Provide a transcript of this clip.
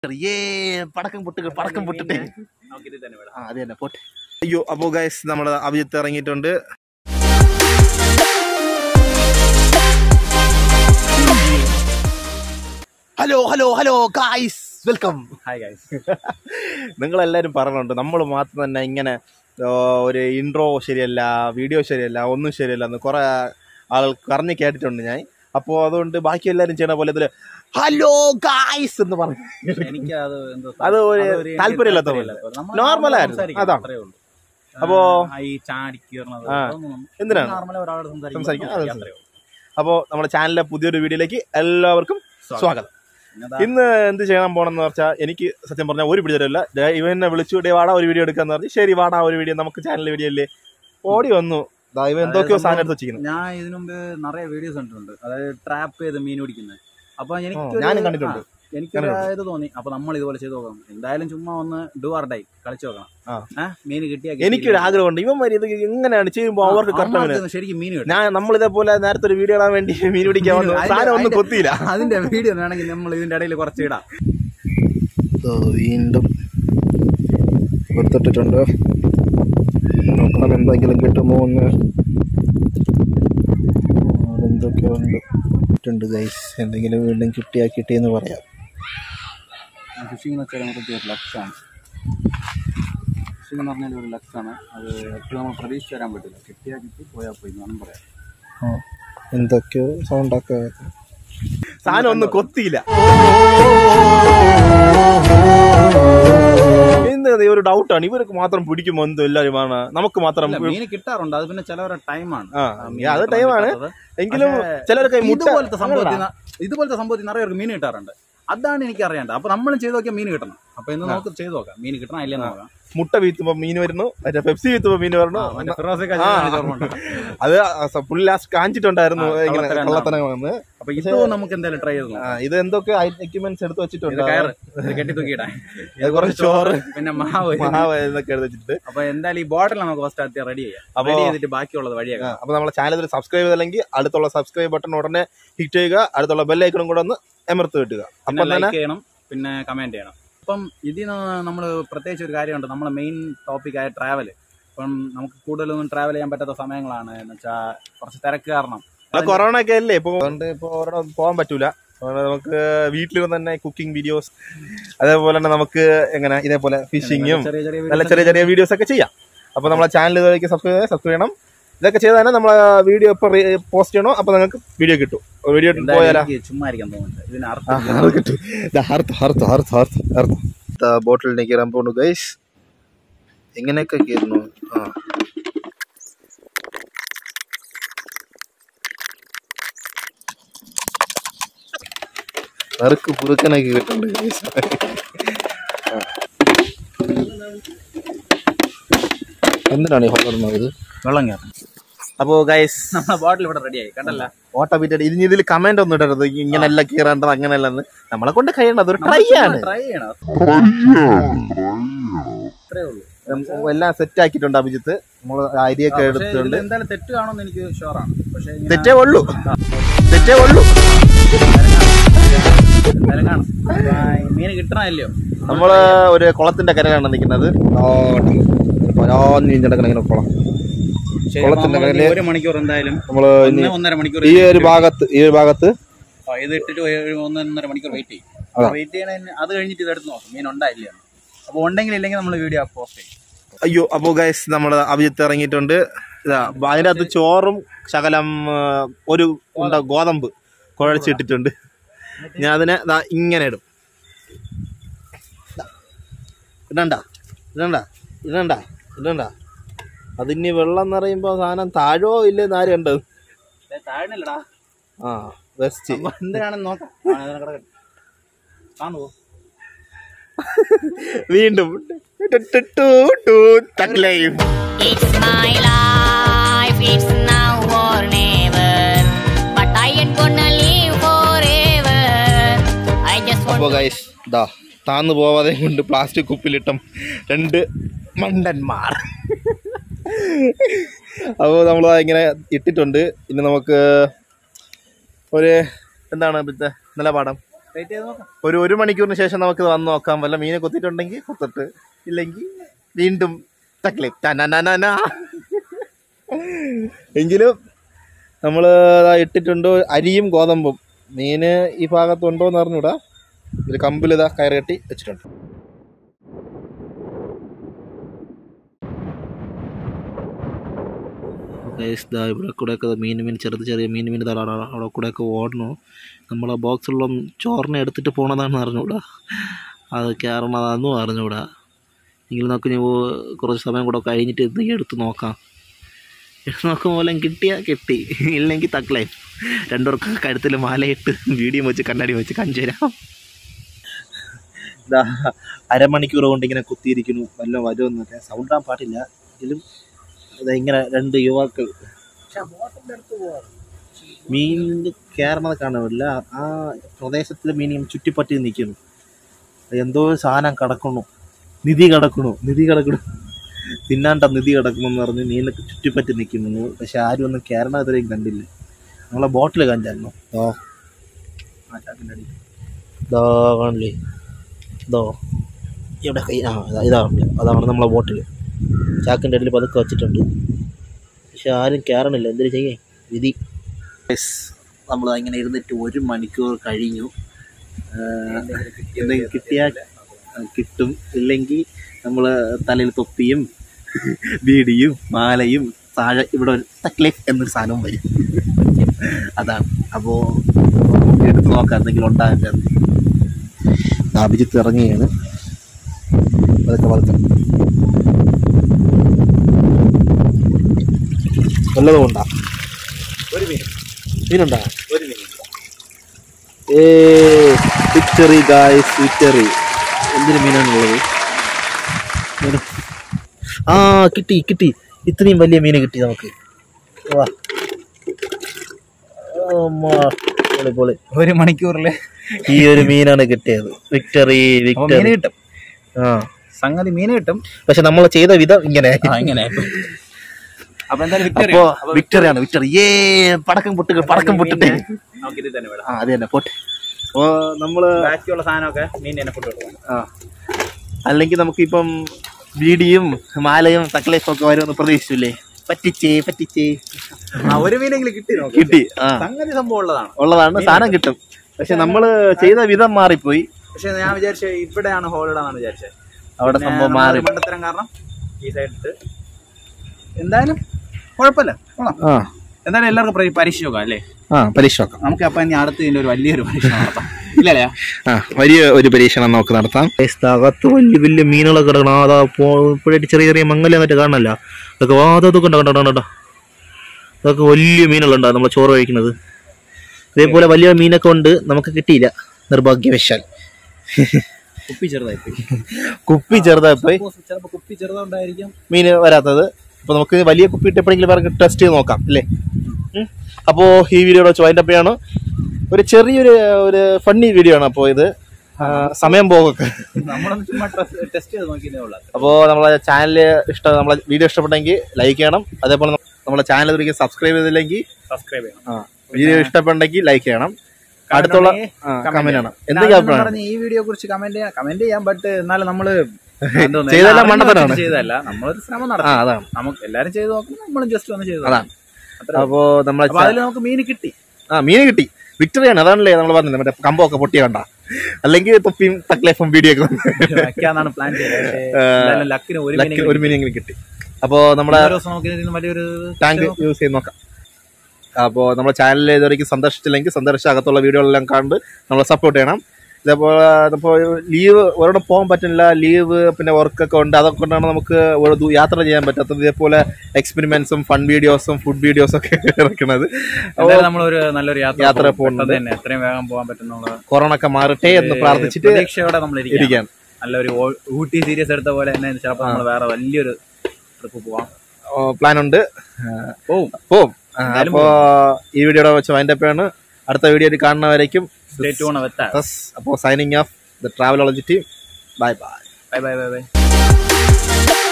ഏ പടക്കം പൊട്ടുക പടക്കം പൊട്ടിട്ടെ നമുക്കിത് തന്നെ വേണം ആ അത് തന്നെ പോട്ടെ അയ്യോ അപ്പോൾ ഗൈസ് നമ്മുടെ അഭിജിത്ത് ഇറങ്ങിയിട്ടുണ്ട് hello hello hello guys welcome hi guys നിങ്ങളെല്ലാവരും പറഞ്ഞിട്ടുണ്ട് നമ്മൾ മാത്രം തന്നെ ഇങ്ങനെ ആ, ഒരു ഇൻട്രോ ശരിയല്ല വീഡിയോ ശരിയല്ല ഒന്നും ശരിയല്ല എന്ന് കുറേ ആൾ പറഞ്ഞ് കേട്ടിട്ടുണ്ട് ഞാൻ അപ്പോൾ അതുകൊണ്ട് ബാക്കി എല്ലാവരും ചെയ്യണ പോലെ ഇതിൽ ഹലോ ഗായ്സ് എന്ന് പറഞ്ഞു എനിക്ക് അത് എന്തോ അത് ഒരു അതൊരു എനിക്ക് താല്പര്യമില്ലാത്ത താല്പര്യമില്ലാത്ത പോലെ. നമ്മൾ Normal normal ആയിരുന്നു. സംസാരിക്കണം, അതാണ്. അത്രേ ഉള്ളൂ. അപ്പോ ആ, ഈ ചാടി കീറണത് ആ. അതൊന്നും നമ്മ- എന്തിനാണ് normal ഒരാളോട് സംസാരിക്കുമ്പോൾ സംസാരിക്കും, അത് അത്രേ ഉള്ളൂ. അപ്പോൾ നമ്മുടെ ചാനലിലെ പുതിയൊരു വീഡിയോയിലേക്ക് എല്ലാവർക്കും സ്വാഗതം പിന്നെന്താ? ഇന്ന് എന്ത് ചെയ്യാൻ പോണെന്ന് വെച്ചാൽ എനിക്ക് സത്യം പറഞ്ഞാൽ ഒരു പിടിച്ചല്ല ഇവനെ വിളിച്ചു ഡേ വാടാ ഒരു വീഡിയോ എടുക്കാന്ന് പറഞ്ഞു ശരി വാടാ ഒരു വീഡിയോ നമുക്ക് ചാനൽ വീഡിയോ അല്ലേ ഓടി വന്നു ദാ ഇവൻ എന്തൊക്കെയോ സാധനം എടുത്ത് വെച്ചിരിക്കുന്നു ഞാൻ ഇതിനു മുമ്പ് നിറയെ വീഡിയോസ് കണ്ടിട്ടുണ്ട് അതായത് ട്രാപ്പ് ചെയ്ത് മീൻ പിടിക്കുന്നത് അപ്പൊ എനിക്ക് ആ, ഞാനും കണ്ടിട്ടുണ്ട്. എനിക്കൊരു ഇത് തോന്നി അപ്പൊ നമ്മൾ ഇതുപോലെ ചെയ്ത് നോക്കണം എന്തായാലും ചുമ്മാ ഒന്ന് ഡു ആർ ഡൈ കളിച്ചു നോക്കണം ആ. ഏഹ് മീൻ കിട്ടിയാ എനിക്കൊരു ആഗ്രഹമുണ്ട് ഇവൻ വരി ഇത് എങ്ങനെയാണ് ചെയ്യുമ്പോൾ അവർക്ക് കറക്റ്റ് ശരിക്കും മീൻ കിട്ടും ഞാൻ നമ്മൾ ഇതേപോലെ നേരത്തെ ഒരു വീഡിയോ ഇടാൻ വേണ്ടി മീൻ പിടിക്കാൻ വന്നു അതിന്റെ- സാധനം ഒന്നും അതിന്റെ- കൊത്തിയില്ല അതിന്റെ വീഡിയോ വേണമെങ്കിൽ നമ്മൾ ഇതിന്റെ ഇടയിൽ കുറച്ച് ഇടാം വീണ്ടും കൊത്തിട്ടിട്ടുണ്ട് നോക്കണം എന്തെങ്കിലും കിട്ടുമോ എന്ന് എന്തൊക്കെയോ ഉണ്ട് ഉണ്ട് ഗൈസ് എന്തെങ്കിലും വീണ്ടും കിട്ടിയാ കിട്ടിയെന്ന് പറയാം ഫിഷിംഗ് എന്ന് വെച്ചാൽ നമുക്ക് ഒരു ലക്ഷമാണ് ഫിഷിംഗ് എന്ന് പറഞ്ഞാൽ ഒരു ലക്ഷമാണ് അത് എപ്പോഴും നമ്മൾ പ്രതീക്ഷിച്ച് വരാൻ പറ്റില്ല കിട്ടിയാൽ കിട്ടി പോയാൽ പോയി വേണം പറയാം ആ, എന്തൊക്കെയോ സൗണ്ടൊക്കെ സാധനം ഒന്നും കൊത്തിയില്ല എന്താ ഇത് ഒരു ഡൗട്ടാണ് ഇവർക്ക് മാത്രം പിടിക്കുമോ എന്തോ എല്ലാവരും ആണ് നമുക്ക് മാത്രം അല്ല മീൻ കിട്ടാറുണ്ട് അത് പിന്നെ ചിലവരുടെ ടൈമാണ് ആ അത് ടൈമാണ് എങ്കിലും ചിലർക്ക് മുട്ട ഇതുപോലത്തെ സംഭവത്തിൽ ന- ഇതുപോലത്തെ സംഭവത്തിൽ നിറയെ പേർക്ക് മീൻ കിട്ടാറുണ്ട് അതാണ് എനിക്ക് അറിയേണ്ടത് അപ്പൊ നമ്മളും ചെയ്ത് നോക്കിയാൽ മീൻ കിട്ടണം അപ്പൊ ഇന്ന് നമുക്ക് ചെയ്ത് നോക്കാം മീൻ കിട്ടണം ഇല്ലെന്ന് നോക്കാം മുട്ട വീത്തുമ്പോ മീൻ വരുന്നു മറ്റേ പെപ്സി വീത്തുമ്പോ മീൻ വരുന്നു ആ, മറ്റേ ഫിറോസൊക്കെ ആ. ചെയ്ത ഓർമ്മയുണ്ട്. അത് പുള്ളി ലാസ്റ്റ് കാണിച്ചിട്ടുണ്ടായിരുന്നു ആ, ഇങ്ങനെ കള്ളത്തരം കള്ളത്തനം വന്ന് അപ്പൊ ഇത് നമുക്ക് എന്തായാലും ട്രൈ ചെയ്ത് ആ, നോക്കാം ഇത് എന്തൊക്കെ എക്യുപ്മെന്റ്സ് എടുത്ത് ഇത് വെച്ചിട്ടുണ്ട് കയറ് ഇത് കെട്ടി തൂക്കിയിടാം ഇത് കുറച്ച് ചോറ് പിന്നെ മാവ് മഹാവ് എന്നൊക്കെ എടുത്ത് വെച്ചിട്ട് അപ്പൊ എന്തായാലും ഈ ബോട്ടിൽ നമുക്ക് ഫസ്റ്റ് ആദ്യം റെഡി ചെയ്യാം അപ്പൊ- റെഡി ചെയ്തിട്ട് ബാക്കിയുള്ളത് വഴിയാക്കാം അപ്പൊ നമ്മളെ ചാനൽ സബ്സ്ക്രൈബ് ചെയ്തില്ലെങ്കിൽ അടുത്തുള്ള സബ്സ്ക്രൈബ് ബട്ടൺ ഉടനെ ഹിറ്റ് ചെയ്യുക അടുത്തുള്ള ബെല്ലൈക്കണും കൂടെ ഒന്ന് എമർത്ത് കിട്ടുക പിന്നെ അപ്പം തന്നെ ലൈക്ക് ചെയ്യണം പിന്നെ കമന്റ് ചെയ്യണം അപ്പം ഇതിന് നമ്മൾ പ്രത്യേകിച്ച് ഒരു കാര്യമുണ്ട് നമ്മളെ മെയിൻ ടോപ്പിക്കായ ട്രാവൽ ഇപ്പം നമുക്ക് കൂടുതലൊന്നും ട്രാവൽ ചെയ്യാൻ പറ്റാത്ത സമയങ്ങളാണ് എന്ന് വെച്ചാൽ കുറച്ച് തിരക്ക് കാരണം കൊറോണ ഒക്കെ അല്ലേ ഇപ്പൊ അതുകൊണ്ട് ഇപ്പൊ ഒരിടം പോകാൻ പറ്റൂല അതുകൊണ്ട് നമുക്ക് വീട്ടിലിരുന്ന് തന്നെ കുക്കിംഗ് വീഡിയോസ് അതേപോലെ തന്നെ നമുക്ക് എങ്ങനെ ഇതേപോലെ ഫിഷിങ്ങും ചെറിയ ചെറിയ നല്ല videos ചെറിയ ചെറിയ വീഡിയോസ് ഒക്കെ ചെയ്യാം അപ്പൊ നമ്മളെ ചാനൽ ഇതുവരെയ്ക്ക് സബ്സ്ക്രൈബ് ചെയ്യാൻ സബ്സ്ക്രൈബ് ചെയ്യണം ഇതൊക്കെ ചെയ്താൽ തന്നെ നമ്മളെ വീഡിയോ ഇപ്പൊ പോസ്റ്റ് ചെയ്യണോ അപ്പൊ നിങ്ങൾക്ക് വീഡിയോ കിട്ടും വീഡിയോ എന്തായാലും പോയാലാ എനിക്ക് ചുമ്മാ ഇരിക്കാൻ തോന്നുന്നുണ്ട് ഇതിന് ആ, അർത്ഥം അത് കിട്ടും ദാ ഹർത്ത് ഹർത്ത് ഹർത്ത് ഹർത്ത് ഹർത്ത് ബോട്ടിലിലേക്ക് കയറാൻ പോകുന്നു ഗൈസ് എങ്ങനെയൊക്കെ കയറുന്നു ആ നറുക്ക് പുറുക്കനൊക്കെ കിട്ടുന്നുണ്ട് ഗൈസ് എന്തിനാണ് ഈ ഹോളുന്നത് ഇത് വെള്ളം കയറും അപ്പോ ഗൈസ് നമ്മളെ ബോട്ടിൽ ഇവിടെ റെഡിയായി കണ്ടല്ല ഓട്ട ബീറ്റ് ഇനി ഇതിൽ കമന്റ് ഒന്നും ഇടരുത് ഇങ്ങനെയല്ല കീറേണ്ടത് അങ്ങനെയല്ലെന്ന് നമ്മളെ കൊണ്ട് കഴിയേണ്ടത് ഒരു ട്രൈ ആണ് ട്രൈ ചെയ്യണം അത്രേ ഉള്ളൂ ഉം, എല്ലാം സെറ്റ് ആക്കിയിട്ടുണ്ട് അഭിജിത്ത് നമ്മൾ അരിയൊക്കെ പക്ഷേ എടുത്തിട്ടുണ്ട് ഇതിൽ എന്തായാലും തെറ്റ് കാണുമെന്ന് എനിക്ക് ഷുവറാണ് പക്ഷേ ഇങ്ങനെ തെറ്റേ ഉള്ളൂ തെറ്റേ ഉള്ളൂ എന്തായാലും കാണും അപ്പൊ ഈ മീന് കിട്ടണമല്ലയോ നമ്മള് ഒരു കുളത്തിന്റെ കരയിലാണ് നിൽക്കുന്നത് നീന്തടക്കണം ഇങ്ങനെ കുളം ശരി, കുളത്തിന്റെ അപ്പൊ നമ്മള് കരയില് ഒരു മണിക്കൂർ എന്തായാലും നമ്മള് ഇനി ഒന്ന് ഒന്നര മണിക്കൂർ ഈ ഒരു ഭാഗത്ത് ഈ ഒരു ഭാഗത്ത് ആ, ഇത് ഇട്ടിട്ട് ഒരു ഒന്നൊന്നര മണിക്കൂർ വെയിറ്റ് ചെയ്യും അതാ. വെയിറ്റ് ചെയ്യണ അത് കഴിഞ്ഞിട്ട് ഇത് എടുത്ത് നോക്കും മീൻ ഉണ്ടായില്ല അപ്പൊ ഉണ്ടെങ്കിൽ ഇല്ലെങ്കിൽ നമ്മൾ വീഡിയോ പോസ്റ്റ് ചെയ്യും അയ്യോ അപ്പോ ഗൈസ് നമ്മുടെ അഭിജിത്ത് ഇറങ്ങിയിട്ടുണ്ട് ഇതാ അതിൻ്റെ അകത്ത് ചോറും ശകലം ആ, ഒരു ഉണ്ട ഗോതമ്പ് കുഴച്ചിട്ടിട്ടുണ്ട് ഞാൻ അതിനെ ദാ ഇങ്ങനെ ഇടും ദാ. ഇടണ്ട ഇടണ്ട ഇടണ്ട ഇടണ്ട അതിനി വെള്ളം നിറയുമ്പോ സാധനം താഴോ ഇല്ലെന്ന് ആരും കണ്ടത് താഴണില്ലടാ ആ വെസ്റ്റ് എന്തിനാണെന്ന് നോക്കാം ആ, അതിനെ കിടക്കട്ടെ. താന്ന് പോ. വീണ്ടും ടു ടു ടു ടു തക്ലൈവ്. It's my life, it's now or never. But I ain't gonna live forever. I just want അപ്പോൾ ഗൈസ് ദാ താന്നു പോവാതെ കൊണ്ട് പ്ലാസ്റ്റിക് കുപ്പിലിട്ടും രണ്ട് മണ്ടന്മാർ അപ്പോൾ നമ്മൾ ഇങ്ങനെ ഇട്ടിട്ടുണ്ട് ഇനി നമുക്ക് ഒരു എന്താണ് ഇപ്പോഴത്തെ നിലപാടം വെയിറ്റ് ചെയ്ത് നോക്കാം ഒരു ഒരു മണിക്കൂറിന് ശേഷം നമുക്ക് വന്ന് നോക്കാം വല്ല മീനെ കൊത്തിട്ടുണ്ടെങ്കിൽ കൊത്തിട്ട് ഇല്ലെങ്കിൽ വീണ്ടും തക്ലേ ടനനനന. എങ്കിലും നമ്മൾ ഇട്ടിട്ടുണ്ട് അരിയും ഗോതമ്പും മീന് ഈ ഭാഗത്തുണ്ടോ എന്ന് അറിഞ്ഞൂടാ ഇതിൽ കമ്പിൽ ഇതാ കയറി കെട്ടി വെച്ചിട്ടുണ്ട് ഗൈസ് ദാ ഇവിടെ കൂടെയൊക്കെ മീൻ മീൻ ചെറുത് ചെറിയ മീൻ മീൻ ഇതാ അവിടെ അവിടെ കൂടെയൊക്കെ ഓടണു നമ്മൾ ആ ബോക്സിലുള്ള ചോറിനെ എടുത്തിട്ട് പോണതാണെന്ന് അറിഞ്ഞൂടാ അത് കയറണതാണെന്നും അറിഞ്ഞൂടാ എങ്കിലും നമുക്ക് ഇനി ഓ- കുറച്ച് സമയം കൂടെ കഴിഞ്ഞിട്ട് എന്തെങ്കിലും എടുത്ത് നോക്കാം എടുത്ത് നോക്കുമ്പോൾ കിട്ടിയാൽ കിട്ടി ഇല്ലെങ്കിൽ തക്കളേ രണ്ടുപേർക്ക് കഴുത്തിൽ മാലയിട്ട് വീഡിയോ വെച്ച് കണ്ണാടി വെച്ച് കാണിച്ചു തരാം ഇതാ അരമണിക്കൂർ കൊണ്ട് ഇങ്ങനെ കുത്തിയിരിക്കുന്നു വല്ല വരുമെന്നൊക്കെ സൗണ്ട് ആൻ പാടില്ല എങ്കിലും ഇതാ ഇങ്ങനെ രണ്ട് യുവാക്കൾ മീൻ കയറുന്നത് കാണുന്നില്ല ആ പ്രദേശത്തിൽ മീൻ ഇങ്ങനെ ചുറ്റിപ്പറ്റി നിൽക്കുന്നു എന്തോ ഒരു സാധനം കിടക്കണു നിധി കിടക്കണു നിധി കിടക്കണു തിന്നാണ്ട നിധി കിടക്കണം എന്ന് പറഞ്ഞ് മീനൊക്കെ ചുറ്റിപ്പറ്റി നിൽക്കുന്നു പക്ഷെ ആരും ഒന്നും കയറണ ഇതുവരെയും കണ്ടില്ല നമ്മളെ ബോട്ടിൽ കണ്ടായിരുന്നു ദോ ആ ചാക്കിൻ്റെ അടി ദോ കാണില്ലേ ദോ ഇവിടെ കൈ ആ ഇതാ ഇതാണ് അതാണ് നമ്മളെ ബോട്ടിൽ ചാക്കിൻ്റെ അടിയിൽ പതുക്കെ വെച്ചിട്ടുണ്ട് പക്ഷെ ആരും കയറണില്ല എന്തിനു ചെയ്യേ വിധി നമ്മൾ അങ്ങനെ ഇരുന്നിട്ട് ഒരു മണിക്കൂർ കഴിഞ്ഞു ആഹ് എന്തെങ്കിലും കിട്ടിയാൽ കിട്ടും ഇല്ലെങ്കിൽ നമ്മൾ തലയിൽ തൊപ്പിയും ബീഡിയും മാലയും താഴെ ഇവിടെ ഒരു തക്ലീഫ് എന്നൊരു സാധനവും വരും അതാണ് അപ്പോൾ എടുത്ത് നോക്കാം എന്തെങ്കിലും ഉണ്ടാകാൻ അഭിജിത്ത് ഇറങ്ങിയാണ് പതുക്കെ പതുക്കെ വല്ലതും ഉണ്ടാ ഒരു മീൻ മീനുണ്ടാ ഒരു മീൻ ഏ വിക്ടറി ഗായ്സ് വിക്ടറി എന്തൊരു മീനാണുള്ളത് മീന്. ആ കിട്ടി കിട്ടി ഇത്രയും വലിയ മീന് കിട്ടി നമുക്ക് വാ അമ്മാ, പൊളി, പൊളി. ഒരു മണിക്കൂറിൽ ഈ ഒരു മീനാണ് കിട്ടിയത് വിക്ടറി അപ്പൊ മീൻ വിക്ടറി കിട്ടും ആ സംഗതി മീൻ കിട്ടും പക്ഷെ നമ്മൾ ചെയ്ത വിധം ഇങ്ങനെ ആ ഇങ്ങനെ അപ്പൊ എന്തായാലും വിക്ടറി അപ്പോ വിക്ടറിയാണ് വിക്ടറി ഏ പടക്കം പൊട്ടുക പടക്കം പൊട്ടിട്ടെ നമുക്ക് ഇത് തന്നെ വിടാം ആ അത് തന്നെ പോട്ടെ അപ്പോ നമ്മള് ബാക്കിയുള്ള സാധനമൊക്കെ മീൻ തന്നെ ഫുഡ് കൊടുക്കാം ആ അല്ലെങ്കിൽ നമുക്കിപ്പം ബീഡിയും മാലയും തക്ലേഫും ഒക്കെ വരുമെന്ന് പ്രതീക്ഷിച്ചില്ലേ പറ്റിച്ചേ പറ്റിച്ചേ ആ ഒരു മീനെങ്കിലും കിട്ടി നോക്ക് കിട്ടി ആ സംഗതി സംഭവം ഉള്ളതാണ് ഉള്ളതാണ് സാധനം കിട്ടും പക്ഷെ നമ്മള് ചെയ്ത വിധം മാറിപ്പോയി പക്ഷെ ഞാൻ വിചാരിച്ച ഇവിടെയാണ് ഹോൾ ഇടാന്നാണ് വിചാരിച്ചത് അവിടെ പിന്നെ സംഭവം നമ്മള് മാറി മണ്ടത്തരം കാരണം ഈ സൈഡിട്ട് എന്തായാലും കുഴപ്പമില്ല കൊള്ളാം ആ എന്തായാലും എല്ലാവർക്കും പരീ- പരീക്ഷ നോക്കാം അല്ലേ ആ പരീക്ഷ നോക്കാം നമുക്ക് അപ്പൊ ഇനി അടുത്ത് ഇതിന്റെ ഒരു വലിയൊരു പരീക്ഷ നടത്താം ഇല്ലല്ലേ ആ വലിയ ഒരു പരീക്ഷണം നമുക്ക് നടത്താം അകത്ത് വലിയ വലിയ മീനുകളൊക്കെ കിടക്കണം അതാ ഇപ്പോഴായിട്ട് ചെറിയ ചെറിയ മങ്ങല എന്നിട്ട് കാണണല്ല അതൊക്കെ വാ അതൊക്കെ കണ്ടോ കണ്ടോ കണ്ടോ അതൊക്കെ വലിയ മീനുകളുണ്ടോ നമ്മൾ ചോറ് കഴിക്കുന്നത് ഇതേപോലെ വലിയ മീനൊക്കെ ഉണ്ട് നമുക്ക് കിട്ടിയില്ല നിർഭാഗ്യവശാൽ കുപ്പി ചെറുതായി പോയി കുപ്പി ചെറുതായി പോയി ചിലപ്പോ കുപ്പി ചെറുതുകൊണ്ടായിരിക്കും മീൻ വരാത്തത് അപ്പൊ നമുക്ക് വലിയ കുപ്പി ഇട്ട് എപ്പോഴെങ്കിലും വേറെ ടെസ്റ്റ് ചെയ്ത് നോക്കാം അല്ലേ ഉം. അപ്പോ ഈ വീഡിയോയുടെ വെച്ച് വൈൻഡപ്പ് ചെയ്യാണ് ഒരു ചെറിയൊരു ഒരു ഫണ്ണി വീഡിയോ ആണ് അപ്പോൾ ഇത് ആ, സമയം പോകൊക്കെ നമ്മളൊന്ന് ചുമ്മാ ടെസ്റ്റ് ചെയ്ത് നോക്കിയതേ ഉള്ളൂ അപ്പോൾ നമ്മളെ ചാനൽ ഇഷ്ടം നമ്മളെ വീഡിയോ ഇഷ്ടപ്പെട്ടെങ്കിൽ ലൈക്ക് ചെയ്യണം അതേപോലെ നം- നമ്മളെ ചാനൽ ഒരിക്കലും സബ്സ്ക്രൈബ് ചെയ്തില്ലെങ്കിൽ സബ്സ്ക്രൈബ് ചെയ്യണം വീഡിയോ ഇഷ്ടപ്പെട്ടെങ്കിൽ ലൈക്ക് ചെയ്യണം അടുത്തുള്ള കമന്റ് ആണ് എന്തൊക്കെ അഭിപ്രായം പറഞ്ഞ ഈ വീഡിയോ കുറിച്ച് കമന്റ് ചെയ്യാം കമന്റ് ചെയ്യാം ബട്ട് എന്നാലും നമ്മള് എന്തോന്ന് ചെയ്തെല്ലാം എല്ലാം മണ്ടത്തരമാണ്. അറിഞ്ഞ് ചെയ്തതല്ല നമ്മളൊരു ശ്രമം ആ നടത്തി അതാണ് നമുക്ക് എല്ലാരും ചെയ്ത് നോക്കും നമ്മളും ജസ്റ്റ് ഒന്ന് ചെയ്തു അതാണ് അത്രേ അപ്പോ നമ്മളെ അപ്പൊ അതിൽ നമുക്ക് മീൻ കിട്ടി ആ മീൻ കിട്ടി വിക്ടറിയാണ് അതാണല്ലേ നമ്മൾ പറഞ്ഞത് മറ്റേ കമ്പമൊക്കെ പൊട്ടിയ കണ്ട അല്ലെങ്കിൽ തൊപ്പിയും തക്ലേഫും വീഡിയോ ഒക്കെ വെക്കാന്നാണ് പ്ലാൻ ചെയ്തത് പക്ഷേ എന്തായാലും ലക്കിന് ഒരു മീൻ ലക്ക് ഒരു മീനെങ്കിലും കിട്ടി അപ്പോൾ നമ്മളെ ഒരു ദിവസം നമുക്ക് ഇതിന് വലിയൊരു ടാങ്ക് യൂസ് ചെയ്ത് നോക്കാം അപ്പോൾ നമ്മുടെ ചാനൽ ഇതുവരെയ്ക്ക് സന്ദർശിച്ചില്ലെങ്കിൽ സന്ദർശിച്ച അകത്തുള്ള വീഡിയോകളെല്ലാം കണ്ട് നമ്മളെ സപ്പോർട്ട് ചെയ്യണം ഇതേപോലെ ഇപ്പോൾ ലീവ് ഒരിടം പോകാൻ പറ്റുന്നില്ല ലീവ് പിന്നെ വർക്കൊക്കെ ഉണ്ട് അതൊക്കെ കൊണ്ടാണ് നമുക്ക് ഒരു ദൂ- യാത്ര ചെയ്യാൻ പറ്റാത്തത് ഇതേപോലെ എക്സ്പെരിമെന്റ്സും ഫൺ വീഡിയോസും ഫുഡ് വീഡിയോസും ഒക്കെ ഇറക്കുന്നത് എന്തായാലും നമ്മളൊരു നല്ലൊരു യാത്ര യാത്ര പോകും. പോകുന്നുണ്ട്. പെട്ടെന്ന് തന്നെ എത്രയും വേഗം പോകാൻ പറ്റുന്നുള്ള കൊറോണ ഒക്കെ മാറട്ടെ എന്ന് പ്രാർത്ഥിച്ചിട്ട് പ്രതീക്ഷയോടെ നമ്മൾ ഇരിക്കാം ഇരിക്കാൻ നല്ലൊരു ഓ- ഊട്ടി സീരീസ് എടുത്ത പോലെ തന്നെ ചിലപ്പോൾ നമ്മൾ വേറെ വലിയൊരു ട്രിപ്പ് പോവാം പ്ലാൻ ഉണ്ട് പോവും പോവും എന്തായാലും അപ്പോൾ ഈ വീഡിയോയുടെ വെച്ച് വൈൻഡപ്പ് ആണ് അടുത്ത വീഡിയോയിൽ കാണുന്നവരേക്കും സ്റ്റേ ട്യൂൺ വെത്താ അപ്പോൾ signing off the Travelology team bye bye bye bye bye by